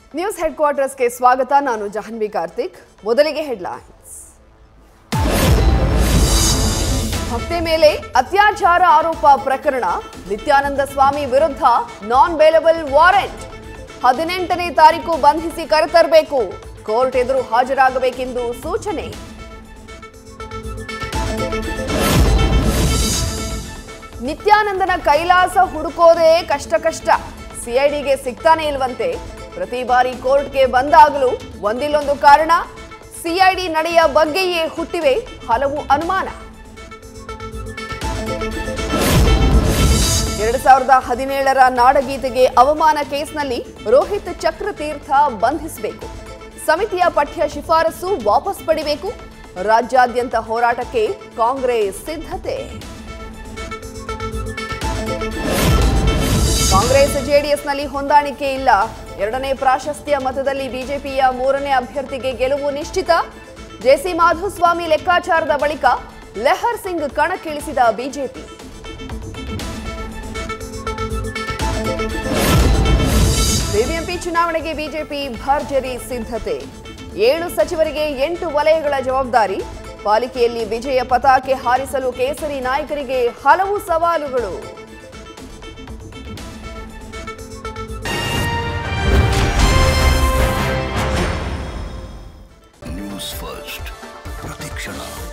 news head ಕ್ವಾರ್ಟರ್ಸ್ಗೆ ಸ್ವಾಗತ ನಾನು ಜಾಹ್ನವಿ ಕಾರ್ತಿಕ್ ಮೊದಲಿಗೆ ಹೆಡ್ಲೈನ್ಸ್ ಭಕ್ತಿ ಮೇಲೆ ಅತ್ಯಾಚಾರ ಆರೋಪ ಪ್ರಕರಣ ನಿತ್ಯಾನಂದ ಸ್ವಾಮಿ ವಿರುದ್ಧ ನಾನ್ ಬೇಲಬಲ್ ವಾರೆಂಟ್ ಹದಿನೆಂಟನೇ ತಾರೀಕು ಬಂಧಿಸಿ ಕರೆತರಬೇಕು ಕೋರ್ಟ್ ಎದುರು ಹಾಜರಾಗಬೇಕೆಂದು ಸೂಚನೆ ನಿತ್ಯಾನಂದನ ಕೈಲಾಸ ಹುಡುಕೋದೇ ಕಷ್ಟ ಕಷ್ಟ ಸಿಐಡಿಗೆ ಸಿಗ್ತಾನೆ ಇಲ್ವಂತೆ ಪ್ರತಿ ಬಾರಿ ಕೋರ್ಟ್ಗೆ ಬಂದಾಗಲೂ ಒಂದಿಲ್ಲೊಂದು ಕಾರಣ ಸಿಐಡಿ ನಡೆಯ ಬಗ್ಗೆಯೇ ಹುಟ್ಟಿವೆ ಹಲವು ಅನುಮಾನ ಎರಡ್ ಸಾವಿರದ ಹದಿನೇಳರ ನಾಡಗೀತೆಗೆ ಅವಮಾನ ಕೇಸ್ನಲ್ಲಿ ರೋಹಿತ್ ಚಕ್ರತೀರ್ಥ ಬಂಧಿಸಬೇಕು ಸಮಿತಿಯ ಪಠ್ಯ ಶಿಫಾರಸು ವಾಪಸ್ ಪಡಿಬೇಕು ರಾಜ್ಯಾದ್ಯಂತ ಹೋರಾಟಕ್ಕೆ ಕಾಂಗ್ರೆಸ್ ಸಿದ್ಧತೆ ಕಾಂಗ್ರೆಸ್ ಜೆಡಿಎಸ್ನಲ್ಲಿ ಹೊಂದಾಣಿಕೆ ಇಲ್ಲ ಎರಡನೇ ಪ್ರಾಶಸ್ತ್ಯ ಮತದಲ್ಲಿ ಬಿಜೆಪಿಯ ಮೂರನೇ ಅಭ್ಯರ್ಥಿಗೆ ಗೆಲುವು ನಿಶ್ಚಿತ ಜೆಸಿ ಮಾಧುಸ್ವಾಮಿ ಲೆಕ್ಕಾಚಾರದ ಬಳಿಕ ಲೆಹರ್ ಸಿಂಗ್ ಕಣಕ್ಕಿಳಿಸಿದ ಬಿಜೆಪಿ ಬಿಬಿಎಂಪಿ ಚುನಾವಣೆಗೆ ಬಿಜೆಪಿ ಭರ್ಜರಿ ಸಿದ್ಧತೆ ಏಳು ಸಚಿವರಿಗೆ ಎಂಟು ವಲಯಗಳ ಜವಾಬ್ದಾರಿ ಪಾಲಿಕೆಯಲ್ಲಿ ವಿಜಯ ಪತಾಕೆ ಹಾರಿಸಲು ಕೇಸರಿ ನಾಯಕರಿಗೆ ಹಲವು ಸವಾಲುಗಳು ನ್ಯೂಸ್ ಫಸ್ಟ್ ಪ್ರತಿಕ್ಷಣ